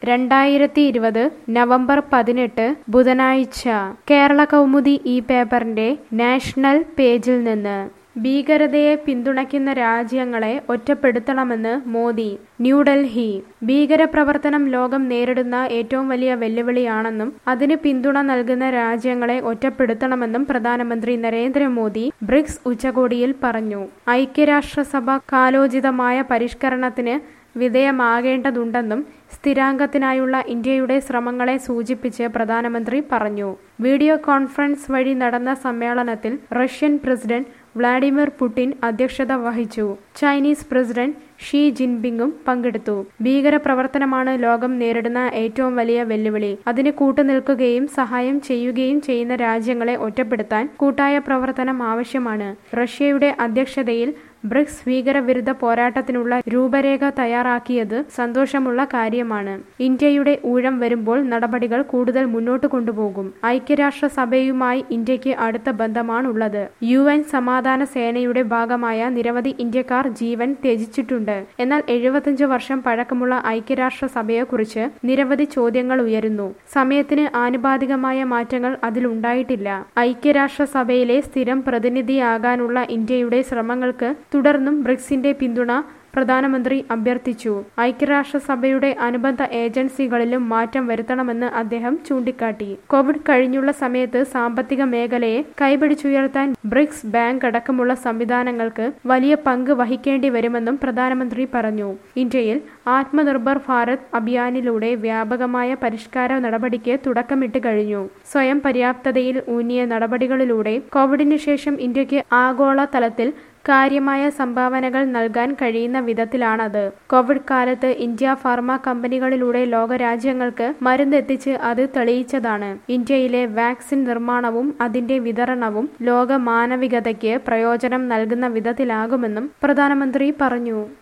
രണ്ടായിരത്തി ഇരുപത് നവംബർ പതിനെട്ട് ബുധനാഴ്ച കേരള കൗമുദി ഈ പേപ്പറിന്റെ നാഷണൽ പേജിൽ നിന്ന് ഭീകരതയെ പിന്തുണയ്ക്കുന്ന രാജ്യങ്ങളെ ഒറ്റപ്പെടുത്തണമെന്ന് മോദി ന്യൂഡൽഹി ഭീകരപ്രവർത്തനം ലോകം നേരിടുന്ന ഏറ്റവും വലിയ വെല്ലുവിളിയാണെന്നും അതിന് പിന്തുണ നൽകുന്ന രാജ്യങ്ങളെ ഒറ്റപ്പെടുത്തണമെന്നും പ്രധാനമന്ത്രി നരേന്ദ്രമോദി ബ്രിക്സ് ഉച്ചകോടിയിൽ പറഞ്ഞു ഐക്യരാഷ്ട്രസഭ കാലോചിതമായ പരിഷ്കരണത്തിന് വിധേയമാകേണ്ടതുണ്ടെന്നും സ്ഥിരാംഗത്തിനായുള്ള ഇന്ത്യയുടെ ശ്രമങ്ങളെ സൂചിപ്പിച്ച് പ്രധാനമന്ത്രി പറഞ്ഞു വീഡിയോ കോൺഫറൻസ് വഴി നടന്ന സമ്മേളനത്തിൽ റഷ്യൻ പ്രസിഡന്റ് വ്ളാഡിമിർ പുടിൻ അധ്യക്ഷത വഹിച്ചു ചൈനീസ് പ്രസിഡന്റ് ഷീ ജിൻപിങ്ങും പങ്കെടുത്തു ഭീകരപ്രവർത്തനമാണ് ലോകം നേരിടുന്ന ഏറ്റവും വലിയ വെല്ലുവിളി അതിന് കൂട്ടുനിൽക്കുകയും സഹായം ചെയ്യുകയും ചെയ്യുന്ന രാജ്യങ്ങളെ ഒറ്റപ്പെടുത്താൻ കൂട്ടായ പ്രവർത്തനം ആവശ്യമാണ് റഷ്യയുടെ അധ്യക്ഷതയിൽ ബ്രിക്സ് ഭീകരവിരുദ്ധ പോരാട്ടത്തിനുള്ള രൂപരേഖ തയ്യാറാക്കിയത് സന്തോഷമുള്ള കാര്യമാണ് ഇന്ത്യയുടെ ഊഴം വരുമ്പോൾ നടപടികൾ കൂടുതൽ മുന്നോട്ട് കൊണ്ടുപോകും ഐക്യരാഷ്ട്രസഭയുമായി ഇന്ത്യക്ക് അടുത്ത ബന്ധമാണുള്ളത് യു എൻ സമാധാന സേനയുടെ ഭാഗമായ നിരവധി ഇന്ത്യക്കാർ ജീവൻ ത്യജിച്ചിട്ടുണ്ട് എന്നാൽ എഴുപത്തിയഞ്ച് വർഷം പഴക്കമുള്ള ഐക്യരാഷ്ട്രസഭയെക്കുറിച്ച് നിരവധി ചോദ്യങ്ങൾ ഉയരുന്നു സമയത്തിന് ആനുപാതികമായ മാറ്റങ്ങൾ അതിലുണ്ടായിട്ടില്ല ഐക്യരാഷ്ട്രസഭയിലെ സ്ഥിരം പ്രതിനിധിയാകാനുള്ള ഇന്ത്യയുടെ ശ്രമങ്ങൾക്ക് തുടർന്നും ബ്രിക്സിന്റെ പിന്തുണ പ്രധാനമന്ത്രി അഭ്യർത്ഥിച്ചു ഐക്യരാഷ്ട്രസഭയുടെ അനുബന്ധ ഏജൻസികളിലും മാറ്റം വരുത്തണമെന്ന് അദ്ദേഹം ചൂണ്ടിക്കാട്ടി കോവിഡ് കഴിഞ്ഞുള്ള സമയത്ത് സാമ്പത്തിക മേഖലയെ കൈപിടിച്ചുയർത്താൻ ബ്രിക്സ് ബാങ്ക് അടക്കമുള്ള സംവിധാനങ്ങൾക്ക് വലിയ പങ്ക് വഹിക്കേണ്ടി വരുമെന്നും പ്രധാനമന്ത്രി പറഞ്ഞു ഇന്ത്യയിൽ ആത്മനിർഭർ ഭാരത് അഭിയാനിലൂടെ വ്യാപകമായ പരിഷ്കാര നടപടിക്ക് തുടക്കമിട്ട് കഴിഞ്ഞു സ്വയം പര്യാപ്തതയിൽ ഊന്നിയ നടപടികളിലൂടെ കോവിഡിന് ശേഷം ഇന്ത്യക്ക് ആഗോള തലത്തിൽ കാര്യമായ സംഭാവനകൾ നൽകാൻ കഴിയുന്ന വിധത്തിലാണത് കോവിഡ് കാലത്ത് ഇന്ത്യ ഫാർമ കമ്പനികളിലൂടെ ലോകരാജ്യങ്ങൾക്ക് മരുന്നെത്തിച്ച് അത് തെളിയിച്ചതാണ് ഇന്ത്യയിലെ വാക്സിൻ നിർമ്മാണവും അതിന്റെ വിതരണവും ലോക മാനവികതയ്ക്ക് പ്രയോജനം നൽകുന്ന വിധത്തിലാകുമെന്നും പ്രധാനമന്ത്രി പറഞ്ഞു